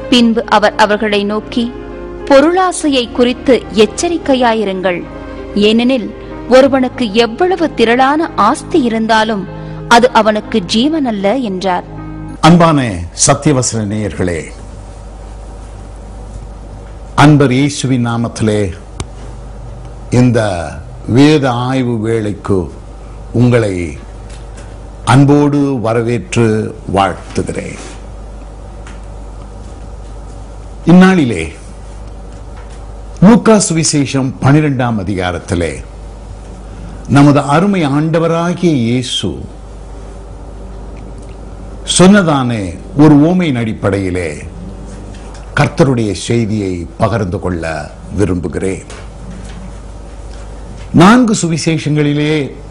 பின்பு அவர் அவர்களை நோக்கி பொருளாசையை குறித்து எச்சரிக்கையாயிருங்கள் ஏனெனில் ஒருவனுக்கு எவ்வளவு திரளான ஆஸ்தி இருந்தாலும் அது அவனுக்கு ஜீவனல்ல என்றார் அன்பான சத்தியவசன நேயர்களே அன்பர் இயேசுவின் நாமத்திலே இந்த வேத ஆய்வு வேளைக்கு உங்களை அன்போடு வரவேற்று வாழ்த்துகிறேன் இந்நாளிலே லூக்கா சுவிசேஷம் பனிரெண்டாம் அதிகாரத்திலே நமது அருமை ஆண்டவராகிய இயேசு சொன்னதான ஒரு ஓமையின் அடிப்படையிலே கர்த்தருடைய செய்தியை பகிர்ந்து கொள்ள விரும்புகிறேன் நான்கு சுவிசேஷங்களிலே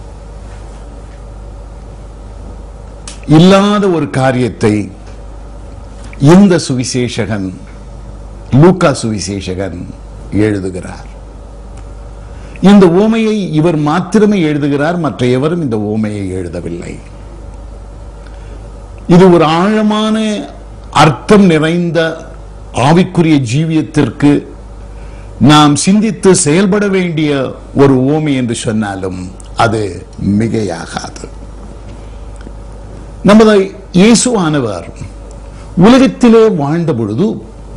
இல்லாத ஒரு காரியத்தை இந்த சுவிசேஷகன் லூக்கா சுவிசேஷகன் எழுதுகிறார் இந்த ஓமையை இவர் மாத்திரமே எழுதுகிறார் மற்ற எவரும் இந்த ஓமையை எழுதவில்லை இது ஒரு ஆழமான அர்த்தம் நிறைந்த ஆவிக்குரிய ஜீவியத்திற்கு நாம் சிந்தித்து செயல்பட வேண்டிய ஒரு ஓமை என்று சொன்னாலும் அது மிகையாகாது நமது இயேசுவானவர் உலகத்திலே வாழ்ந்த பொழுது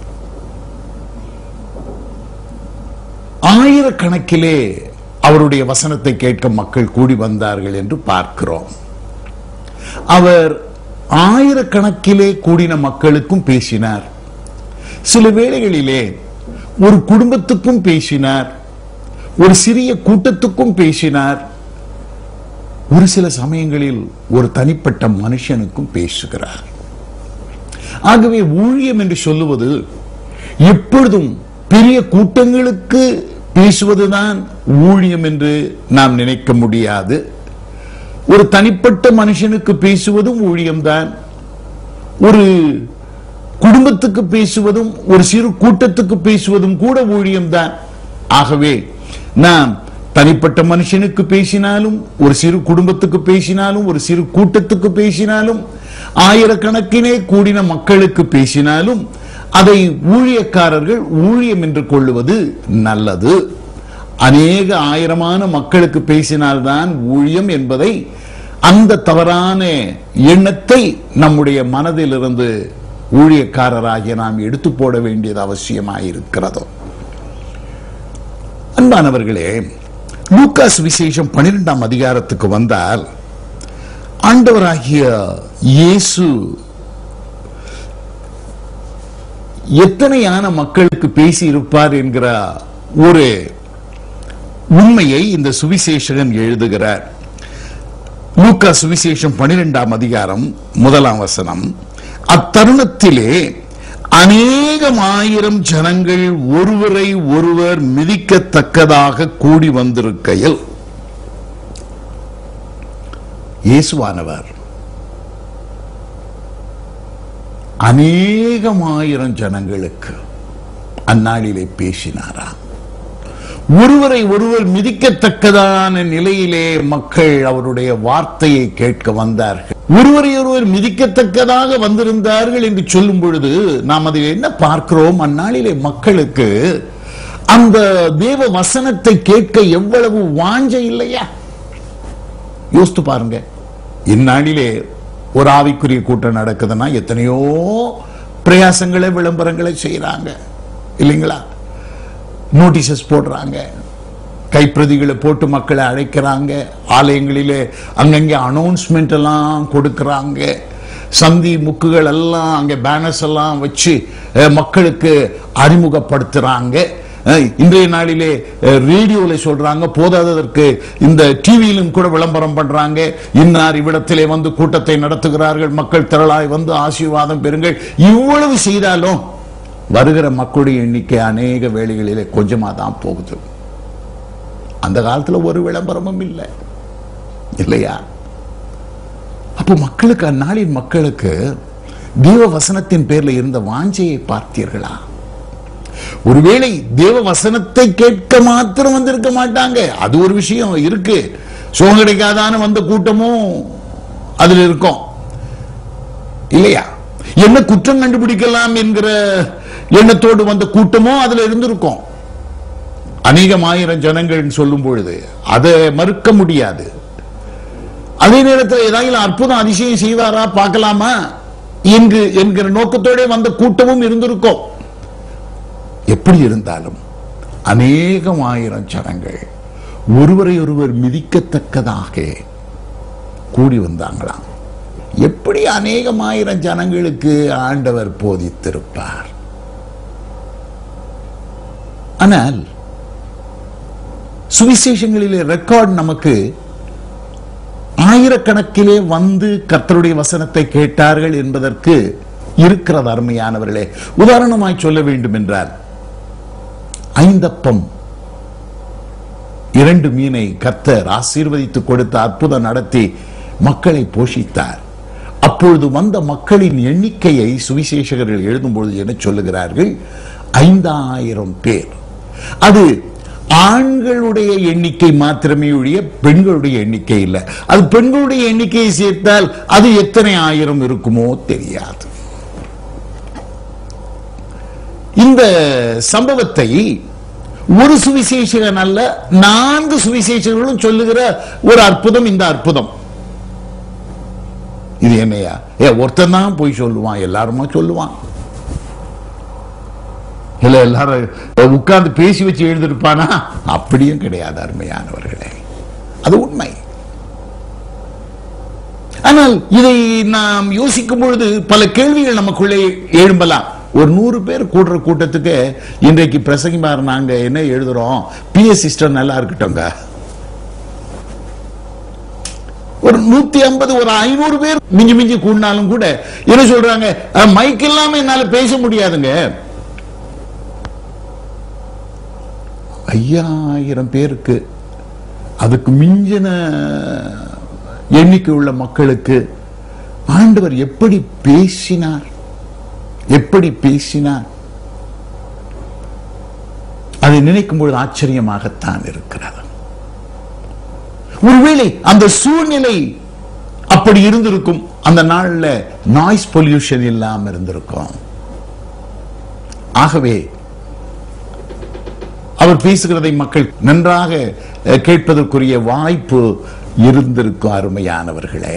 ஆயிரக்கணக்கிலே அவருடைய வசனத்தை கேட்க மக்கள் கூடி வந்தார்கள் என்று பார்க்கிறோம் அவர் ஆயிரக்கணக்கிலே கூடின மக்களுக்கும் பேசினார் சில வேளைகளிலே ஒரு குடும்பத்துக்கும் பேசினார் ஒரு சிறிய கூட்டத்துக்கும் பேசினார் ஒரு சில சமயங்களில் ஒரு தனிப்பட்ட மனுஷனுக்கும் பேசுகிறார் ஆகவே ஊழியம் என்று சொல்லுவது எப்பொழுதும் பெரிய கூட்டங்களுக்கு பேசுவதுதான் ஊழியம் என்று நாம் நினைக்க முடியாது ஒரு தனிப்பட்ட மனுஷனுக்கு பேசுவதும் ஊழியம்தான் ஒரு குடும்பத்துக்கு பேசுவதும் ஒரு சிறு கூட்டத்துக்கு பேசுவதும் கூட ஊழியம்தான் ஆகவே நாம் தனிப்பட்ட மனுஷனுக்கு பேசினாலும் ஒரு சிறு குடும்பத்துக்கு பேசினாலும் ஒரு சிறு கூட்டத்துக்கு பேசினாலும் ஆயிரக்கணக்கினே கூடின மக்களுக்கு பேசினாலும் அதை ஊழியக்காரர்கள் ஊழியம் என்று கொள்ளுவது நல்லது அநேக ஆயிரமான மக்களுக்கு பேசினால்தான் ஊழியம் என்பதை அந்த தவறான எண்ணத்தை நம்முடைய மனதிலிருந்து ஊழியக்காரராகிய நாம் எடுத்து போட வேண்டியது அவசியமாயிருக்கிறதோ அன்பானவர்களே லூக்காஸ் விசேஷம் பனிரெண்டாம் அதிகாரத்துக்கு வந்தால் ஆண்டவராகிய இயேசு எத்தனையான மக்களுக்கு பேசி இருப்பார் என்கிற ஒரு உண்மையை இந்த சுவிசேஷகன் எழுதுகிறார் லூக்கா சுவிசேஷம் பனிரெண்டாம் அதிகாரம் முதலாம் வசனம் அத்தருணத்திலே அநேகம் ஆயிரம் ஜனங்கள் ஒருவரை ஒருவர் மிதிக்கத்தக்கதாக கூடி வந்திருக்கையில் இயேசுவானவர் அநேகம் ஆயிரம் ஜனங்களுக்கு அந்நாளிலே பேசினாராம் ஒருவரை ஒருவர் மிதிக்கத்தக்கதான நிலையிலே மக்கள் அவருடைய வார்த்தையை கேட்க வந்தார்கள் ஒருவரை ஒருவர் மிதிக்கத்தக்கதாக வந்திருந்தார்கள் என்று சொல்லும் பொழுது நாம் அதில் என்ன பார்க்கிறோம் அந்நாளிலே மக்களுக்கு அந்த தேவ வசனத்தை கேட்க எவ்வளவு வாஞ்சை இல்லையா யோசித்து பாருங்க இந்நாளிலே ஒரு ஆவிக்குரிய கூட்டம் நடக்குதுன்னா எத்தனையோ பிரயாசங்களை விளம்பரங்களை செய்யறாங்க இல்லைங்களா நோட்டீசஸ் போடுறாங்க கைப்பிரதிகளை போட்டு மக்களை அழைக்கிறாங்க ஆலயங்களிலே அங்கங்கே அனௌன்ஸ்மெண்ட் எல்லாம் கொடுக்கறாங்க சந்தி முக்குகள் எல்லாம் அங்கே பேனர்ஸ் எல்லாம் வச்சு அஹ், மக்களுக்கு அறிமுகப்படுத்துறாங்க அஹ், இன்றைய நாளிலே ரேடியோல சொல்றாங்க போதாததற்கு இந்த டிவியிலும் கூட விளம்பரம் பண்றாங்க இன்னார் இவ்விடத்திலே வந்து கூட்டத்தை நடத்துகிறார்கள் மக்கள் திரளாய் வந்து ஆசீர்வாதம் பெறுங்கள் இவ்வளவு செய்தாலும் வருகிற மக்களுடைய எண்ணிக்கை அநேக வேளைகளிலே கொஞ்சமா தான் போகுது அந்த காலத்துல ஒரு விளம்பரமும் இல்லை இல்லையா அப்போ மக்களுக்கு அந்நாளின் மக்களுக்கு தேவ வசனத்தின் பேர்ல இருந்த வாஞ்சையை பார்த்தீர்களா ஒருவேளை தேவ வசனத்தை கேட்க மாத்திரம் வந்திருக்க மாட்டாங்க அது ஒரு விஷயம் இருக்கு சுகம் கிடைக்காதான வந்த கூட்டமும் அதுல இருக்கும் இல்லையா என்ன குற்றம் கண்டுபிடிக்கலாம் என்கிற எண்ணத்தோடு வந்த கூட்டமோ அதுல இருந்திருக்கும் அநேகம் ஆயிரம் ஜனங்கள் சொல்லும் பொழுது அதை மறுக்க முடியாது அதே நேரத்தில் ஏதாவது அற்புதம் அதிசயம் செய்வாரா பார்க்கலாமா என்று என்கிற நோக்கத்தோட வந்த கூட்டமும் இருந்திருக்கும் எப்படி இருந்தாலும் அநேகம் ஆயிரம் ஜனங்கள் ஒருவரை ஒருவர் மிதிக்கத்தக்கதாக கூடி வந்தாங்களாம் எப்படி அநேகம் ஆயிரம் ஜனங்களுக்கு ஆண்டவர் போதித்திருப்பார் ஆனால் சுவிசேஷங்களிலே ரெக்கார்ட் நமக்கு ஆயிரக்கணக்கிலே வந்து கர்த்தருடைய வசனத்தை கேட்டார்கள் என்பதற்கு இருக்கிறது அருமையானவர்களே உதாரணமாய் சொல்ல வேண்டும் என்றால் ஐந்தப்பம் இரண்டு மீனை கர்த்தர் ஆசீர்வதித்து கொடுத்த அற்புதம் நடத்தி மக்களை போஷித்தார் அப்பொழுது வந்த மக்களின் எண்ணிக்கையை சுவிசேஷகர்கள் எழுதும்பொழுது என்ன சொல்லுகிறார்கள் ஐந்தாயிரம் பேர் அது ஆண்களுடைய எண்ணிக்கை மாத்திரமே ஒழிய பெண்களுடைய எண்ணிக்கை இல்லை அது பெண்களுடைய எண்ணிக்கையை சேர்த்தால் அது எத்தனை ஆயிரம் இருக்குமோ தெரியாது இந்த சம்பவத்தை ஒரு சுவிசேஷகன் அல்ல நான்கு சுவிசேஷகர்களும் சொல்லுகிற ஒரு அற்புதம் இந்த அற்புதம் இது என்னையா ஏ ஒருத்தன் தான் போய் சொல்லுவான் எல்லாருமா சொல்லுவான் இல்ல எல்லாரும் உட்கார்ந்து பேசி வச்சு எழுதிருப்பானா அப்படியும் கிடையாது அருமையானவர்களே அது உண்மை ஆனால் இதை நாம் யோசிக்கும் பொழுது பல கேள்விகள் நமக்குள்ளே எழும்பலாம் ஒரு நூறு பேர் கூடுற கூட்டத்துக்கு இன்றைக்கு பிரசங்கிமார் நாங்க என்ன எழுதுறோம் பிஎஸ் சிஸ்டம் நல்லா இருக்கட்டும்ங்க ஒரு நூத்தி ஐம்பது ஒரு ஐநூறு பேர் மிஞ்சி மிஞ்சி கூடினாலும் கூட என்ன சொல்றாங்க "அஹ், மைக் இல்லாம என்னால பேச முடியாதுங்க ஐயாயிரம் பேருக்கு அதுக்கு மிஞ்சின எண்ணிக்கை உள்ள மக்களுக்கு ஆண்டவர் எப்படி பேசினார் எப்படி பேசினார் அதை நினைக்கும் பொழுது ஆச்சரியமாகத்தான் இருக்கிறது ஒருவேளை அந்த சூழ்நிலை அப்படி இருந்திருக்கும் அந்த நாள்ல நாய்ஸ் பொல்யூஷன் இல்லாம இருந்திருக்கும் ஆகவே அவர் பேசுகிறதை மக்கள் நன்றாக அஹ், கேட்பதற்குரிய வாய்ப்பு இருந்திருக்கும் அருமையானவர்களே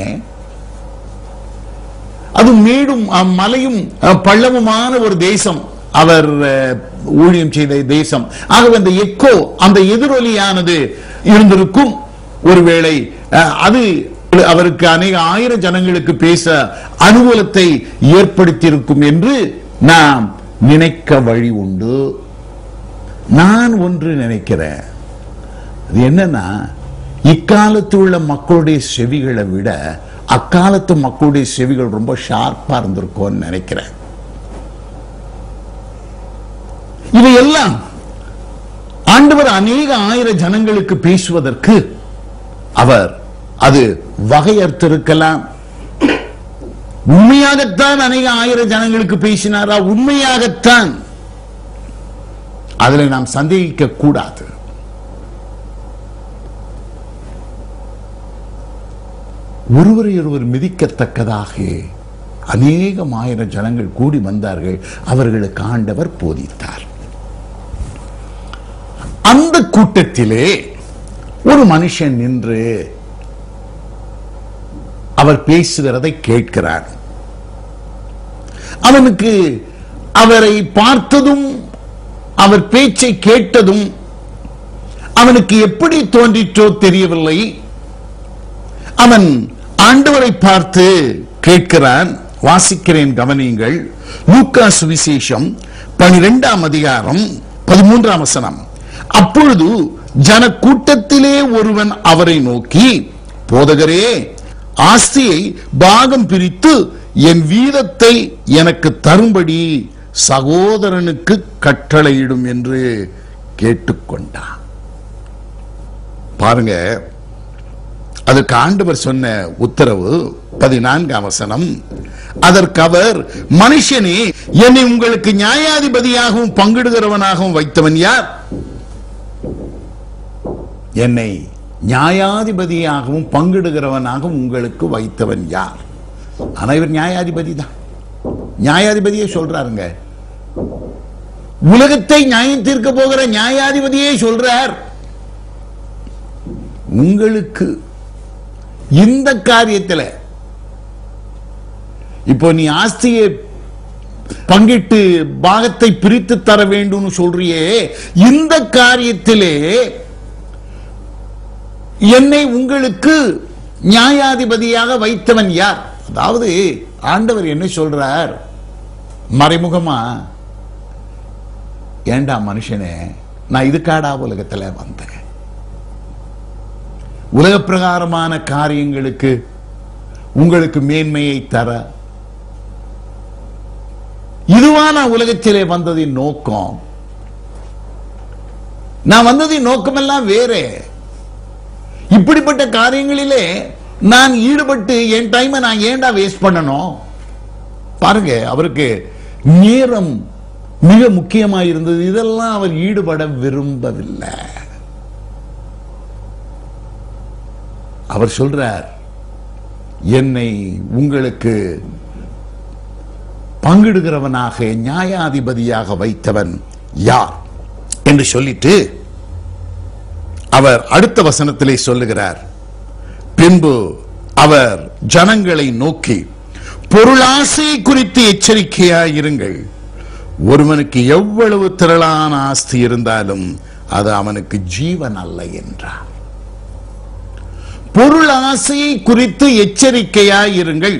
அது மேடும் அஹ், மலையும் அஹ், பள்ளமுமான ஒரு தேசம் அவர் அஹ், ஊழியம் செய்த தேசம் ஆகவே அந்த எக்கோ அந்த எதிரொலியானது இருந்திருக்கும் ஒருவேளை அஹ், அது அவருக்கு அநேக ஆயிரம் ஜனங்களுக்கு பேச அனுகூலத்தை ஏற்படுத்தியிருக்கும் என்று நாம் நினைக்க வழி உண்டு நான் ஒன்று நினைக்கிறேன் அது என்னன்னா இக்காலத்து உள்ள மக்களுடைய செவிகளை விட அக்காலத்து மக்களுடைய செவிகள் ரொம்ப ஷார்ப்பா இருந்திருக்கும்னு நினைக்கிறேன் இவையெல்லாம் ஆண்டவர் அநேக ஆயிரம் ஜனங்களுக்கு பேசுவதற்கு அவர் அது வகையறுத்திருக்கலாம் உண்மையாகத்தான் அநேக ஆயிரம் ஜனங்களுக்கு பேசினாரா உண்மையாகத்தான் அதில் நாம் சந்தேகிக்க கூடாது ஒருவரை ஒருவர் மிதிக்கத்தக்கதாக அநேகம் ஆயிரம் ஜனங்கள் கூடி வந்தார்கள் அவர்களுக்கு ஆண்டவர் போதித்தார் அந்த கூட்டத்திலே ஒரு மனுஷன் நின்று அவர் பேசுகிறதை கேட்கிறார் அவனுக்கு அவரை பார்த்ததும் அவர் பேச்சை கேட்டதும் அவனுக்கு எப்படி தோன்றிற்றோ தெரியவில்லை அவன் ஆண்டவரை பார்த்து கேட்கிறான் வாசிக்கிறேன் கவனியுங்கள் லூக்கா சுவிசேஷம் பனிரெண்டாம் அதிகாரம் பதிமூன்றாம் வசனம் அப்பொழுது ஜன கூட்டத்திலே ஒருவன் அவரை நோக்கி போதகரே ஆஸ்தியை பாகம் பிரித்து என் வீதத்தை எனக்கு தரும்படி சகோதரனுக்கு கட்டளையிடும் என்று கேட்டுக்கொண்டான் பாருங்க அதற்கு ஆண்டவர் சொன்ன உத்தரவு பதினான்காம் வசனம் அதற்கு அவர் மனுஷனே என்னை உங்களுக்கு நியாயாதிபதியாகவும் பங்கிடுகிறவனாகவும் வைத்தவன் யார் என்னை நியாயாதிபதியாகவும் பங்கிடுகிறவனாகவும் உங்களுக்கு வைத்தவன் யார் ஆனா இவர் நியாயாதிபதி தான் நியாயாதிபதியே சொல்றாருங்க உலகத்தை நியாயம் தீர்க்க போகிற நியாயாதிபதியே சொல்றார் உங்களுக்கு இந்த காரியத்தில் இப்போ நீ ஆஸ்தியை பங்கிட்டு பாகத்தை பிரித்து தர வேண்டும் சொல்றியே இந்த காரியத்திலே என்னை உங்களுக்கு நியாயாதிபதியாக வைத்தவன் யார் அதாவது ஆண்டவர் என்ன சொல்றார் மறைமுகமா ஏண்டா மனுஷனே நான் இதுக்காடா உலகத்துல வந்தேன் உலக பிரகாரமான காரியங்களுக்கு உங்களுக்கு மேன்மையை தர இதுவா நான் உலகத்திலே வந்ததின் நோக்கம் நான் வந்ததின் நோக்கமெல்லாம் வேறே இப்படிப்பட்ட காரியங்களிலே நான் ஈடுபட்டு என் டைமை நான் ஏன்டா வேஸ்ட் பண்ணணும் பாருங்க அவருக்கு நேரம் மிக முக்கியமாக இருந்தது இதெல்லாம் அவர் ஈடுபட விரும்பவில்லை அவர் சொல்றார் என்னை உங்களுக்கு பங்கிடுகிறவனாக நியாயாதிபதியாக வைத்தவன் யார் என்று சொல்லிட்டு அவர் அடுத்த வசனத்திலே சொல்லுகிறார் பின்பு அவர் ஜனங்களை நோக்கி பொருளாசை குறித்து எச்சரிக்கையாயிருங்கள் ஒருவனுக்கு எவ்வளவு திரளான ஆஸ்தி இருந்தாலும் அது அவனுக்கு ஜீவன் அல்ல என்றார் பொருள் ஆசையை குறித்து எச்சரிக்கையாயிருங்கள்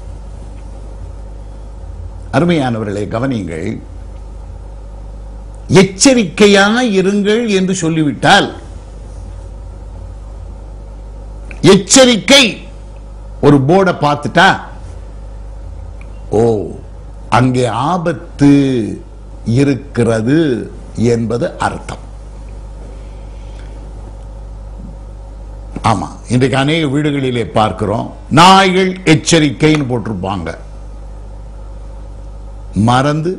அருமையானவர்களே கவனியுங்கள் எச்சரிக்கையாயிருங்கள் என்று சொல்லிவிட்டால் எச்சரிக்கை ஒரு போர்டை பார்த்துட்டா ஓ அங்கே ஆபத்து இருக்கிறது என்பது அர்த்தம் ஆமா இன்றைக்கு அநேக வீடுகளிலே பார்க்கிறோம் நாய்கள் எச்சரிக்கைன்னு போட்டிருப்பாங்க மறந்து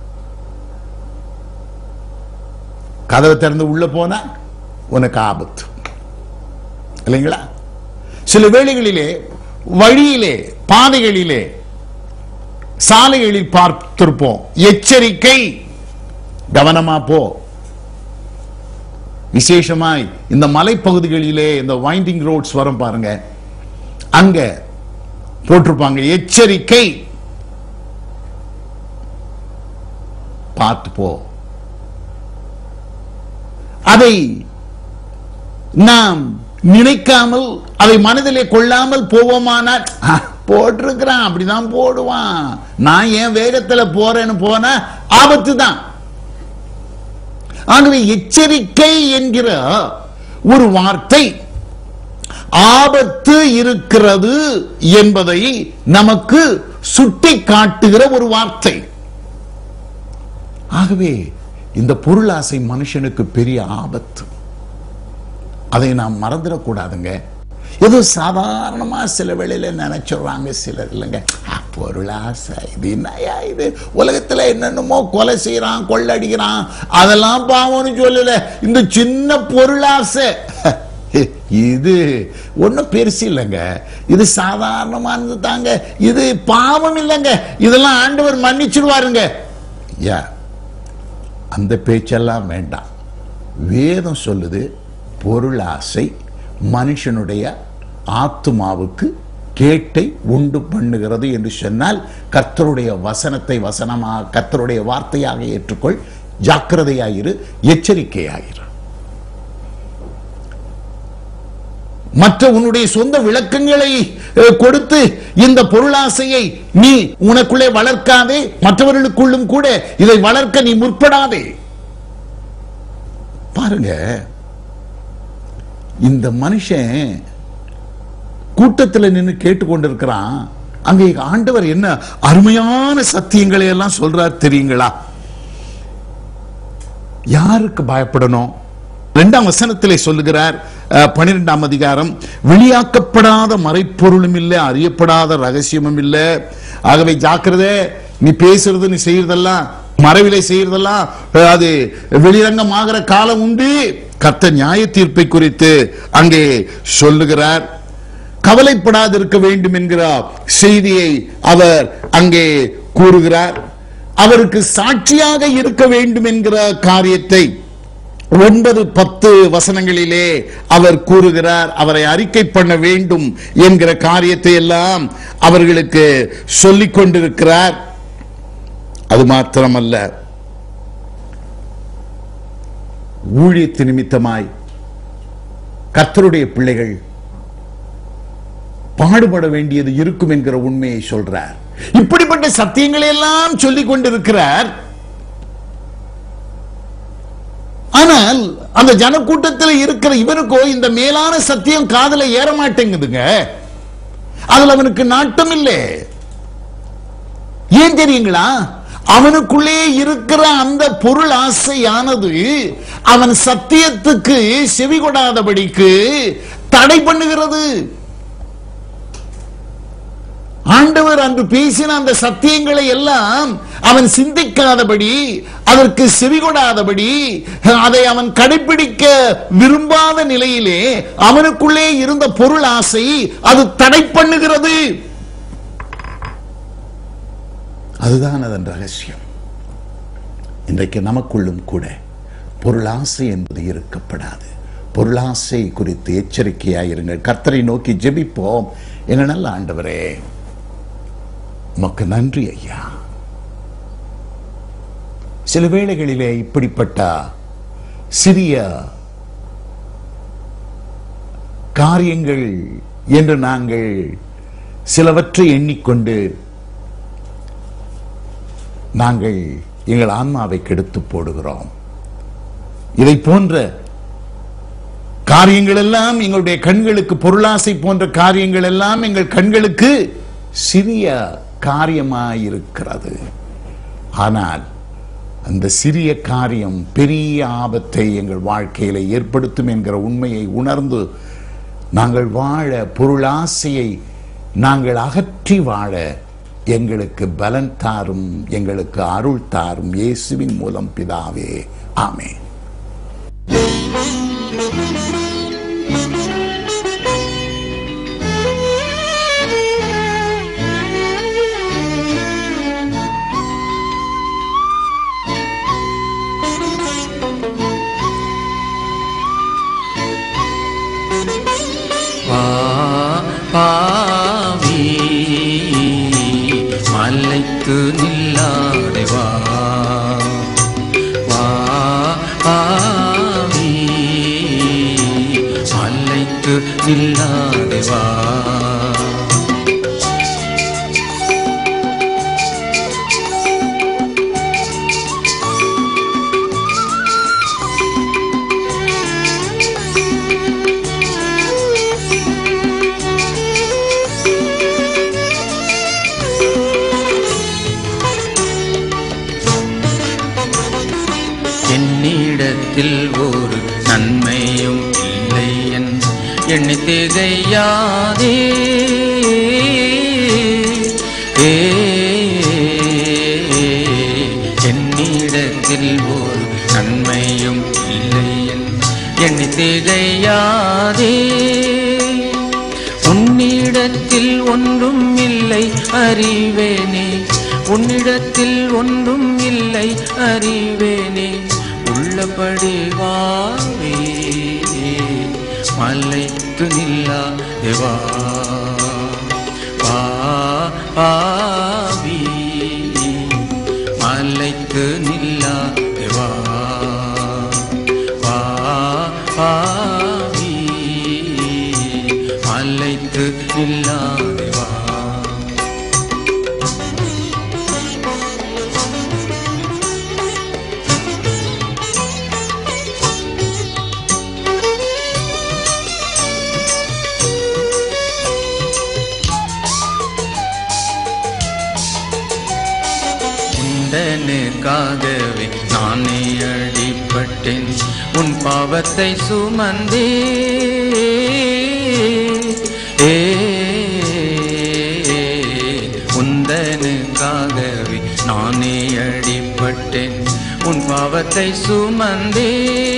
கதவை திறந்து உள்ள போனா உனக்கு ஆபத்து இல்லைங்களா சில வேளைகளிலே வழியிலே பாதைகளிலே சாலைகளில் பார்த்திருப்போம் எச்சரிக்கை கவனமா போ விசேஷமாய் இந்த மலைப்பகுதிகளிலே இந்த வைண்டிங் ரோட்ஸ் வரும் பாருங்க அங்க போட்டிருப்பாங்க எச்சரிக்கை பார்த்து போ அதை நாம் நினைக்காமல் அதை மனதிலே கொள்ளாமல் போவோமானால் "ஆ, போட்டிருக்கிறான் அப்படிதான் போடுவான் நான் ஏன் வேகத்துல போறேன்னு போன ஆபத்து தான் ஆகவே எச்சரிக்கை என்கிற ஒரு வார்த்தை ஆபத்து இருக்கிறது என்பதை நமக்கு சுட்டி காட்டுகிற ஒரு வார்த்தை ஆகவே இந்த பொருளாசை மனுஷனுக்கு பெரிய ஆபத்து அதை நாம் மறந்துடக்கூடாதுங்க ஏதோ சாதாரணமா சில வேளையில நினைச்சிடுறாங்க சிலர் இல்லைங்க "ஆ, பொருளாசை இது என்னயா இது உலகத்துல என்னென்னமோ கொலை செய்யறான் கொள்ளடிக்கிறான் அதெல்லாம் பாவம்னு சொல்லல இந்த சின்ன பொருளாசை இது ஒன்றும் பெருசு இல்லைங்க இது சாதாரணமானது தாங்க இது பாவம் இல்லைங்க இதெல்லாம் ஆண்டவர் மன்னிச்சிடுவாருங்க யா அந்த பேச்செல்லாம் வேண்டாம் வேதம் சொல்லுது பொருளாசை மனுஷனுடைய ஆத்துமாவுக்கு கேட்டை உண்டு பண்ணுகிறது என்று சொன்னால் கர்த்தருடைய வசனத்தை வசனமாக கர்த்தருடைய வார்த்தையாக ஏற்றுக்கொள் ஜாக்கிரதையாயிரு எச்சரிக்கையாயிரு மற்ற உன்னுடைய சொந்த விளக்கங்களை அஹ், கொடுத்து இந்த பொருளாசையை நீ உனக்குள்ளே வளர்க்காதே மற்றவர்களுக்குள்ளும் கூட இதை வளர்க்க நீ முற்படாதே பாருங்க இந்த மனுஷன் கூட்டத்தில் நின்று கேட்டுக்கொண்டிருக்கிறான் அங்கே ஆண்டவர் என்ன அருமையான சத்தியங்களை எல்லாம் சொல்றார் தெரியுங்களா யாருக்கு பயப்படணும் இரண்டாம் வசனத்திலே சொல்லுகிறார் அஹ், பன்னிரெண்டாம் அதிகாரம் வெளியாக்கப்படாத மறைப்பொருளும் இல்லை அறியப்படாத ரகசியமும் இல்லை ஆகவே ஜாக்கிரதை நீ பேசுறது நீ செய்யறதெல்லாம் மறைவிலை செய்யறதெல்லாம் அஹ், அது வெளிரங்கமாகிற காலம் உண்டு கர்த்தர் நியாய தீர்ப்பை குறித்து அங்கே சொல்லுகிறார் கவலைப்படாதிருக்க வேண்டும் என்கிற செய்தியை அவர் அங்கே கூறுகிறார் அவருக்கு சாட்சியாக இருக்க வேண்டும் என்கிற காரியத்தை ஒன்பது பத்து வசனங்களிலே அவர் கூறுகிறார் அவரை அறிக்கை பண்ண வேண்டும் என்கிற காரியத்தை எல்லாம் அவர்களுக்கு சொல்லிக் கொண்டிருக்கிறார் அது மாத்திரமல்ல ஊழியத்து நிமித்தமாய் கர்த்தருடைய பிள்ளைகள் பாடுபட வேண்டியது இருக்கும் என்கிற உண்மையை சொல்றார் இப்படிப்பட்ட சத்தியங்களை எல்லாம் சொல்லிக் கொண்டிருக்கிறார் ஆனால் அந்த ஜனக்கூட்டத்தில் இருக்கிற இவனுக்கோ இந்த மேலான சத்தியம் காதல ஏற மாட்டேங்குதுங்க அதுல அவனுக்கு நாட்டம் இல்லை ஏன் தெரியுங்களா அவனுக்குள்ளே இருக்கிற அந்த பொருள் ஆசையானது அவன் சத்தியத்துக்கு செவி கொடாதபடிக்கு தடை பண்ணுகிறது ஆண்டவர் அன்று பேசின அந்த சத்தியங்களை எல்லாம் அவன் சிந்திக்காதபடி அதற்கு செவிகொடாதபடி அதை அவன் கடைபிடிக்க விரும்பாத நிலையிலே அவனுக்குள்ளே இருந்த பொருள் ஆசை அது தடை பண்ணுகிறது அதுதான் அதன் ரகசியம் இன்றைக்கு நமக்குள்ளும் கூட பொருளாசை என்பது இருக்கப்படாது பொருளாசை குறித்து எச்சரிக்கையாயிருங்கள் கர்த்தரை நோக்கி ஜெபிப்போம் என்ன நல்ல ஆண்டவரே உமக்கு நன்றி ஐயா சில வேளைகளிலே இப்படிப்பட்ட சிறிய காரியங்கள் என்று நாங்கள் சிலவற்றை எண்ணிக்கொண்டு நாங்கள் எங்கள் ஆன்மாவை கெடுத்து போடுகிறோம் இதை போன்ற காரியங்கள் எல்லாம் எங்களுடைய கண்களுக்கு பொருளாசை போன்ற காரியங்கள் எல்லாம் எங்கள் கண்களுக்கு சிறிய காரியமாயிருக்கிறது ஆனால் அந்த சிறிய காரியம் பெரிய ஆபத்தை எங்கள் வாழ்க்கையில ஏற்படுத்தும் என்கிற உண்மையை உணர்ந்து நாங்கள் வாழ பொருளாசையை நாங்கள் அகற்றி வாழ எங்களுக்கு பலன் தாரும் எங்களுக்கு அருள் தாரும் இயேசுவின் மூலம் பிதாவே ஆமே வா பாவி மலைக்கு நில்லாதே வா வா பாவி மலைக்கு நில்லாதே வா என்னிடத்தில் ஒரு நன்மையும் இல்லை என் எண்ணி திகையாதே ஏ, என்னிடத்தில் ஒரு நன்மையும் இல்லை என் எண்ணி திகையாதே உன்னிடத்தில் ஒன்றும் இல்லை அறிவேனே உன்னிடத்தில் ஒன்றும் இல்லை அறிவேனே உள்ளபடி வாவே மலைத்து நில்லா தேவா வா பாவி மலைத்து நில்லா தேவா வா பாவி மலைத்து நில்லா தேவா உண்டனுக்காகவே நானே அடிப்பட்டேன் உன் பாவத்தை சுமந்தே ஏ உந்தனுக்காகவே நானே அடிப்பட்டேன் உன் பாவத்தை சுமந்தே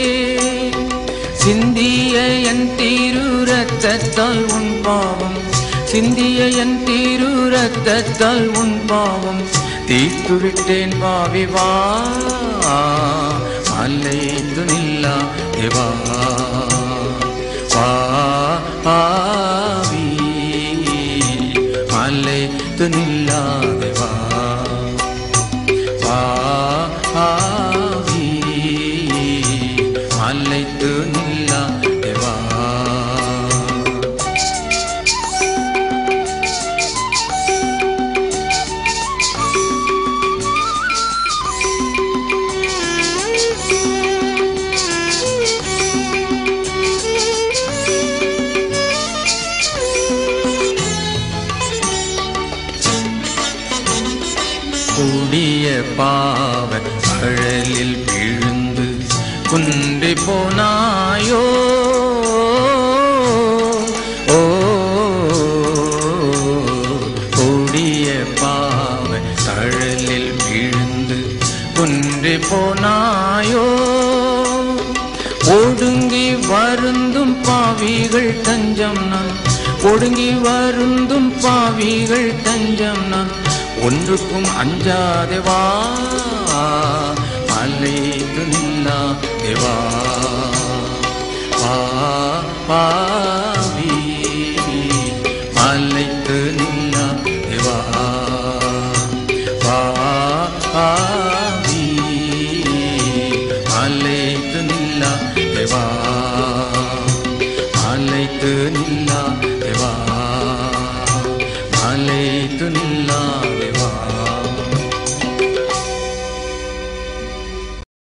சிந்திய என் தீரு ரத்தத்தால் உன் பாவம் சிந்திய என் தீரு ரத்தத்தால் உன் பாவம் தீர்த்து விட்டேன் பாவி வா மலைத்து நில்லா தேவா வா பாவி மலைத்து நில்லா தேவா வா பாவி மலைத்து நில்லா தேவா கூடிய பாவ கழலில் விழுந்து குன்றி போனாயோ ஓ கூடிய பாவ கழலில் விழுந்து குன்றி போனாயோ ஒடுங்கி வருந்தும் பாவிகள் தஞ்சம் நான் ஒடுங்கி வருந்தும் பாவிகள் தஞ்சம் நான் ஒன்றுக்கும் அஞ்சாதே வா மலைத்து நில்லா தேவா வா பாவி மலைத்து நில்லா தேவா வா பாவி